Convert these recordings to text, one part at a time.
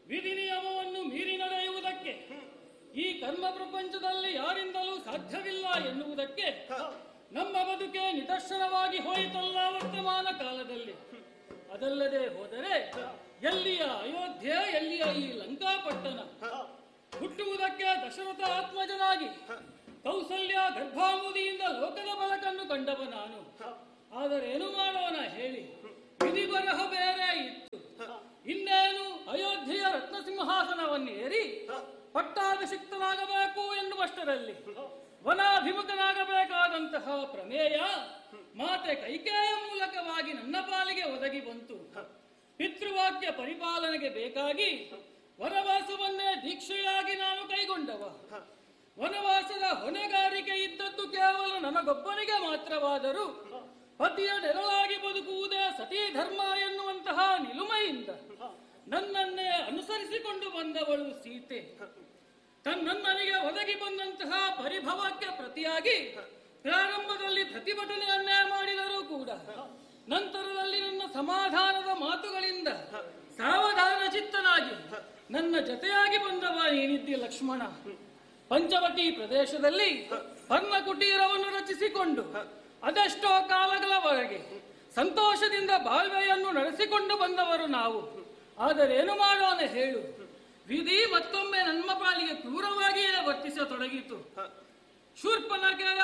ವಿಧಿ ನಿಯಮವನ್ನು ಮೀರಿ ನಡೆಯುವುದಕ್ಕೆ ಈ ಕರ್ಮ ಪ್ರಪಂಚದಲ್ಲಿ ಯಾರಿಂದಲೂ ಸಾಧ್ಯವಿಲ್ಲ ಎನ್ನುವುದಕ್ಕೆ ನಮ್ಮ ಬದುಕೆ ನಿದರ್ಶನವಾಗಿ ಹೋಯಿತಲ್ಲ ವರ್ತಮಾನ ಕಾಲದಲ್ಲಿ ಅದಲ್ಲದೆ ಹೋದರೆ ಎಲ್ಲಿಯ ಅಯೋಧ್ಯೆ ಎಲ್ಲಿಯ ಈ ಲಂಕಾಪಟ್ಟಣ ಹುಟ್ಟುವುದಕ್ಕೆ ದಶರಥ ಆತ್ಮಜನಾಗಿ ಕೌಸಲ್ಯ ಗರ್ಭಾಮುದಿಯಿಂದ ಲೋಕದ ಬೆಳಕನ್ನು ಕಂಡವ ನಾನು ಆದರೆ ಏನು ಮಾಡೋಣ ಹೇಳಿ ವಿಧಿ ಬರಹ ಬೇರೆ ಇತ್ತು ಇನ್ನೇನು ಅಯೋಧ್ಯೆಯ ರತ್ನ ಸಿಂಹಾಸನವನ್ನು ಏರಿ ಪಟ್ಟಾಭಿಷಿಕ್ತನಾಗಬೇಕು ಎನ್ನುವಷ್ಟರಲ್ಲಿ ವನಾಭಿಮುಖನಾಗಬೇಕಾದಂತಹ ಪ್ರಮೇಯ ಮಾತೆ ಕೈಕೇಯ ಮೂಲಕವಾಗಿ ನನ್ನ ಪಾಲಿಗೆ ಒದಗಿ ಬಂತು ಪಿತೃವಾಕ್ಯ ಪರಿಪಾಲನೆಗೆ ಬೇಕಾಗಿ ವನವಾಸವನ್ನೇ ದೀಕ್ಷೆಯಾಗಿ ನಾನು ಕೈಗೊಂಡವ ವನವಾಸದ ಹೊಣೆಗಾರಿಕೆ ಇದ್ದದ್ದು ಕೇವಲ ನನಗೊಬ್ಬನಿಗೆ ಮಾತ್ರವಾದರೂ ಪತಿಯ ನೆರಳಾಗಿ ಬದುಕುವುದೇ ಸತೀ ಧರ್ಮ ಎನ್ನುವಂತಹ ನಿಲುಮೆಯಿಂದ ನನ್ನನ್ನೇ ಅನುಸರಿಸಿಕೊಂಡು ಬಂದವಳು ಸೀತೆ ತನ್ನನ್ನನಿಗೆ ಒದಗಿ ಬಂದಂತಹ ಪರಿಭವಕ್ಕೆ ಪ್ರತಿಯಾಗಿ ಪ್ರಾರಂಭದಲ್ಲಿ ಪ್ರತಿಭಟನೆಯನ್ನೇ ಮಾಡಿದರೂ ಕೂಡ ನಂತರದಲ್ಲಿ ನನ್ನ ಸಮಾಧಾನದ ಮಾತುಗಳಿಂದ ಸಾವಧಾನ ಚಿತ್ತನಾಗಿ ನನ್ನ ಜೊತೆಯಾಗಿ ಬಂದವ ಏನಿದ್ದಿ ಲಕ್ಷ್ಮಣ ಪಂಚವಟಿ ಪ್ರದೇಶದಲ್ಲಿ ಪರ್ಣ ಕುಟೀರವನ್ನು ರಚಿಸಿಕೊಂಡು ಅದೆಷ್ಟೋ ಕಾಲಗಳವರೆಗೆ ಸಂತೋಷದಿಂದ ಬಾಳ್ವೆಯನ್ನು ನಡೆಸಿಕೊಂಡು ಬಂದವರು ನಾವು ಆದರೆ ಏನು ಮಾಡೋಣ ಹೇಳು ವಿಧಿ ಮತ್ತೊಮ್ಮೆ ನಮ್ಮ ಪಾಲಿಗೆ ಕ್ರೂರವಾಗಿಯೇ ವರ್ತಿಸತೊಡಗಿತು ಶೂರ್ಪನಗೆಯ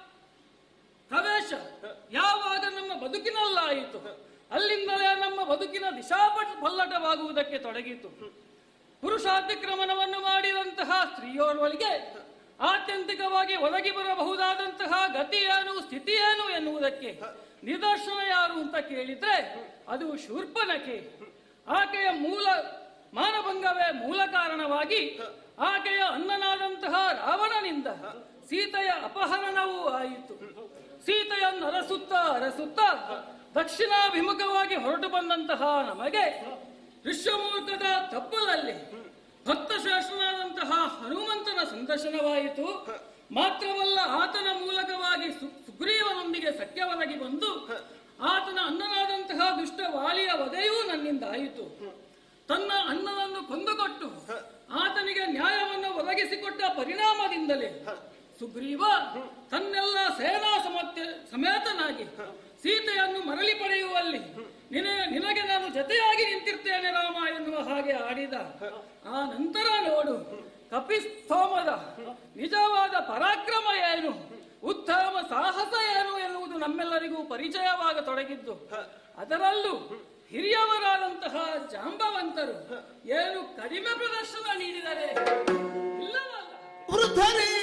ಪ್ರವೇಶ ಯಾವಾಗ ನಮ್ಮ ಬದುಕಿನಲ್ಲಾಯಿತು ಅಲ್ಲಿಂದಲೇ ನಮ್ಮ ಬದುಕಿನ ದಿಶಾಪಟ ಪಲ್ಲಟವಾಗುವುದಕ್ಕೆ ತೊಡಗಿತು ಪುರುಷಾತಿಕ್ರಮಣವನ್ನು ಮಾಡಿದಂತಹ ಸ್ತ್ರೀಯೋರ್ವಳಿಗೆ ಆತ್ಯಂತಿಕವಾಗಿ ಒದಗಿ ಬರಬಹುದಾದಂತಹ ಗತಿ ಏನು ಸ್ಥಿತಿ ಏನು ಎನ್ನುವುದಕ್ಕೆ ನಿದರ್ಶನ ಯಾರು ಅಂತ ಕೇಳಿದ್ರೆ ಅದು ಶೂರ್ಪನಕೆ ಆಕೆಯ ಮೂಲ ಮಾನಭಂಗವೇ ಮೂಲ ಕಾರಣವಾಗಿ ಆಕೆಯ ಅನ್ನನಾದಂತಹ ರಾವಣನಿಂದ ಸೀತೆಯ ಅಪಹರಣವೂ ಆಯಿತು ಸೀತೆಯನ್ನು ಅರಸುತ್ತ ಅರಸುತ್ತ ದಕ್ಷಿಣಾಭಿಮುಖವಾಗಿ ಹೊರಟು ಬಂದಂತಹ ನಮಗೆ ಋಷ್ಯಮೂರ್ಖದ ತಪ್ಪಲಲ್ಲಿ ಭಕ್ತಶ್ರೇಷ್ಠನಾದಂತಹ ಹನುಮಂತನ ಸಂದರ್ಶನವಾಯಿತು ಮಾತ್ರವಲ್ಲ ಆತನ ಮೂಲಕವಾಗಿ ಸು- ಸುಗ್ರೀವನೊಂದಿಗೆ ಸಖ್ಯವನಗಿ ಬಂದು ಆತನ ಅನ್ನನಾದಂತಹ ದುಷ್ಟ ವಾಲಿಯ ವಧೆಯೂ ನನ್ನಿಂದ ಆಯಿತು ತನ್ನ ಅನ್ನನನ್ನು ಕೊಂದುಕೊಟ್ಟು ಆತನಿಗೆ ನ್ಯಾಯವನ್ನು ಒದಗಿಸಿಕೊಟ್ಟ ಪರಿಣಾಮದಿಂದಲೇ ಸುಗ್ರೀವ ತನ್ನೆಲ್ಲ ಸೇನಾ ಸಮತ್ಯ ಸಮೇತನಾಗಿ ಸೀತೆಯನ್ನು ಮರಳಿ ಪಡೆಯುವಲ್ಲಿ ನಿನ ನಿನಗೆ ನಾನು ಜತೆಯಾಗಿ ನಿಂತಿರ್ತೇನೆ ರಾಮ ಎನ್ನುವ ಹಾಗೆ ಆಡಿದ ಆ ನಂತರ ನೋಡು ಕಪಿಸ್ತೋಮದ ನಿಜವಾದ ಪರಾಕ್ರಮ ಏನು ಉತ್ತಮ ಸಾಹಸ ಏನು ಎನ್ನುವುದು ನಮ್ಮೆಲ್ಲರಿಗೂ ಪರಿಚಯವಾಗತೊಡಗಿದ್ದು ಅದರಲ್ಲೂ ಹಿರಿಯವರಾದಂತಹ ಜಾಂಬವಂತರು ಏನು ಕಡಿಮೆ ಪ್ರದರ್ಶನ ನೀಡಿದರೆ ಇಲ್ಲವಲ್ಲ ವೃದ್ಧರೇ